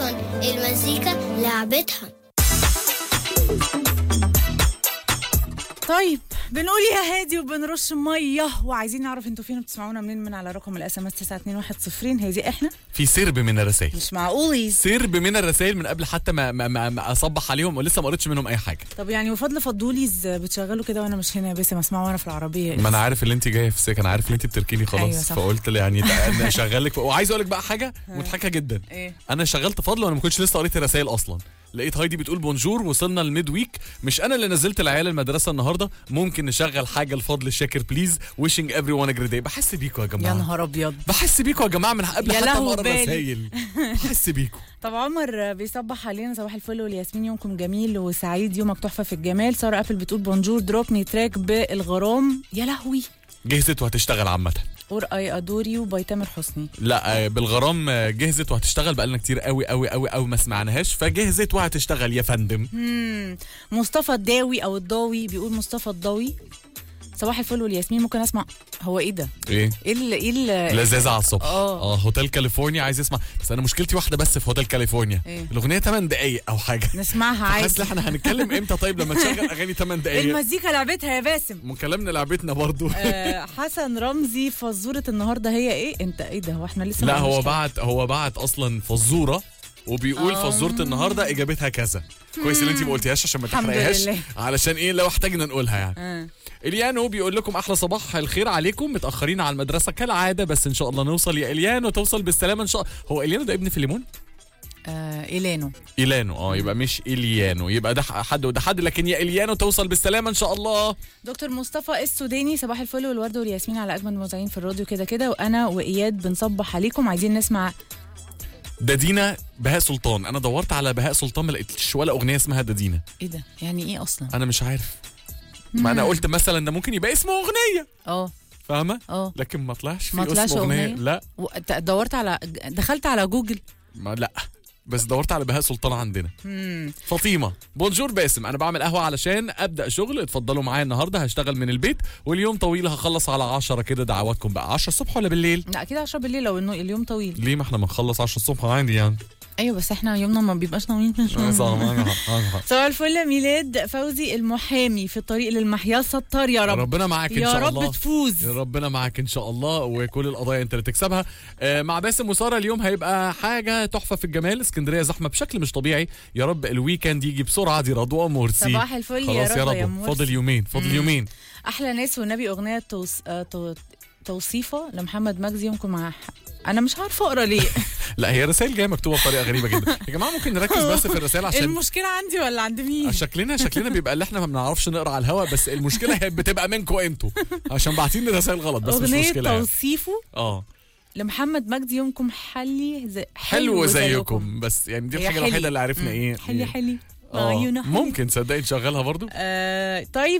كارتون المزيكا لعبتها طيب بنقول يا هادي وبنرش ميه وعايزين نعرف انتوا فين بتسمعونا منين من على رقم الاس ام اس 92110 هادي احنا في سرب من الرسائل مش معقول سرب من الرسائل من قبل حتى ما, ما, ما, ما اصبح عليهم ولسه ما قريتش منهم اي حاجه طب يعني وفضل فضوليز بتشغلوا كده وانا مش هنا بس اسمعه وانا في العربيه ما انا عارف اللي انت جايه في سكه عارف اللي انت بتركيني خلاص أيوة صح. فقلت لي يعني انا اشغلك وعايز اقول لك بقى حاجه مضحكه جدا ايه انا شغلت فضل وانا ما كنتش لسه قريت الرسائل اصلا لقيت هايدي بتقول بونجور وصلنا الميد ويك مش انا اللي نزلت العيال المدرسه النهارده ممكن نشغل حاجه لفضل الشاكر بليز ويشنج ايفري ون جريد داي بحس بيكوا يا يا جماعه نهار ابيض بحس بيكوا يا جماعه من قبل يا حتى لهو ما اقرا بالي. الرسايل بحس بيكوا طب عمر بيصبح علينا صباح الفل والياسمين يومكم جميل وسعيد يومك تحفه في الجمال ساره ابل بتقول بونجور دروب مي تراك بالغرام يا لهوي جهزت وهتشتغل عامه اور اي ادوري وباي تامر حسني لا آه، بالغرام آه، جهزت وهتشتغل بقالنا كتير قوي قوي قوي قوي ما سمعناهاش فجهزت وهتشتغل يا فندم مم. مصطفى الداوي او الضاوي بيقول مصطفى الضاوي صباح الفل والياسمين ممكن اسمع هو ايه ده؟ ايه ايه ال ايه ال لذاذة على الصبح آه. اه هوتيل كاليفورنيا عايز اسمع بس انا مشكلتي واحده بس في هوتيل كاليفورنيا إيه؟ الاغنيه 8 دقايق او حاجه نسمعها حاسس عادي احنا هنتكلم امتى طيب لما تشغل اغاني 8 دقايق المزيكا لعبتها يا باسم من كلامنا لعبتنا برضو آه، حسن رمزي فزوره النهارده هي ايه؟ انت ايه ده هو احنا لسه ما لا هو قلناش بعت هو بعت اصلا فزوره وبيقول آه. فزوره النهارده اجابتها كذا كويس ان انت ما قلتيهاش عشان ما الحمد تحرقيهاش لله. علشان ايه لو احتاجنا نقولها يعني آه. اليانو بيقول لكم احلى صباح الخير عليكم متاخرين على المدرسه كالعاده بس ان شاء الله نوصل يا اليانو توصل بالسلامه ان شاء الله هو اليانو ده ابن فيليمون آه إيلانو إيلانو اه يبقى مش إليانو يبقى ده حد وده حد لكن يا إليانو توصل بالسلامة إن شاء الله دكتور مصطفى السوداني صباح الفل والورد والياسمين على اجمل مذيعين في الراديو كده كده وانا واياد بنصبح عليكم عايزين نسمع ده دينا بهاء سلطان أنا دورت على بهاء سلطان ما لقيتش ولا أغنية اسمها ده دينا ايه ده يعني ايه اصلا أنا مش عارف ما أنا قلت مثلا ده ممكن يبقى اسمه أغنية اه فاهمة اه لكن ما طلعش في ما طلعش اسم أغنية أغنية؟ لا و- ت- دورت على دخلت على جوجل ما لا بس دورت على بهاء سلطان عندنا مم. فاطمه بونجور باسم انا بعمل قهوه علشان ابدا شغل اتفضلوا معايا النهارده هشتغل من البيت واليوم طويل هخلص على 10 كده دعواتكم بقى 10 الصبح ولا بالليل لا اكيد 10 بالليل لو انه اليوم طويل ليه ما احنا بنخلص 10 الصبح عادي يعني ايوه بس احنا يومنا ما بيبقاش ناويين صباح الفل ميلاد فوزي المحامي في الطريق للمحيا ستار يا رب ربنا معاك ان يا شاء رب الله تفوز يا ربنا معاك ان شاء الله وكل القضايا انت اللي تكسبها آه، مع باسم وساره اليوم هيبقى حاجه تحفه في الجمال اسكندريه زحمه بشكل مش طبيعي يا رب الويكند يجي بسرعه دي رضوى مرسي صباح الفل يا خلاص يا رضوى يا رضوى مرسي. فاضل يومين فاضل يومين احلى ناس والنبي اغنيه توص... آه، تو... توصيفه لمحمد مجدي يومكم مع انا مش عارفه اقرا ليه لا هي رسائل جايه مكتوبه بطريقه غريبه جدا يا جماعه ممكن نركز بس في الرسائل عشان المشكله عندي ولا عند مين شكلنا شكلنا بيبقى اللي احنا ما بنعرفش نقرا على الهوا بس المشكله هي بتبقى منكم انتوا عشان باعتين لي رسائل غلط بس مش اغنيه مشكله يعني. توصيفه اه لمحمد مجدي يومكم حلي زي... حلو زيكم بس يعني دي هي الحاجه حلي. الوحيده اللي عرفنا مم. ايه حلي إيه. حلي آه، عيونه حلي. ممكن صدقني نشغلها برضو آه طيب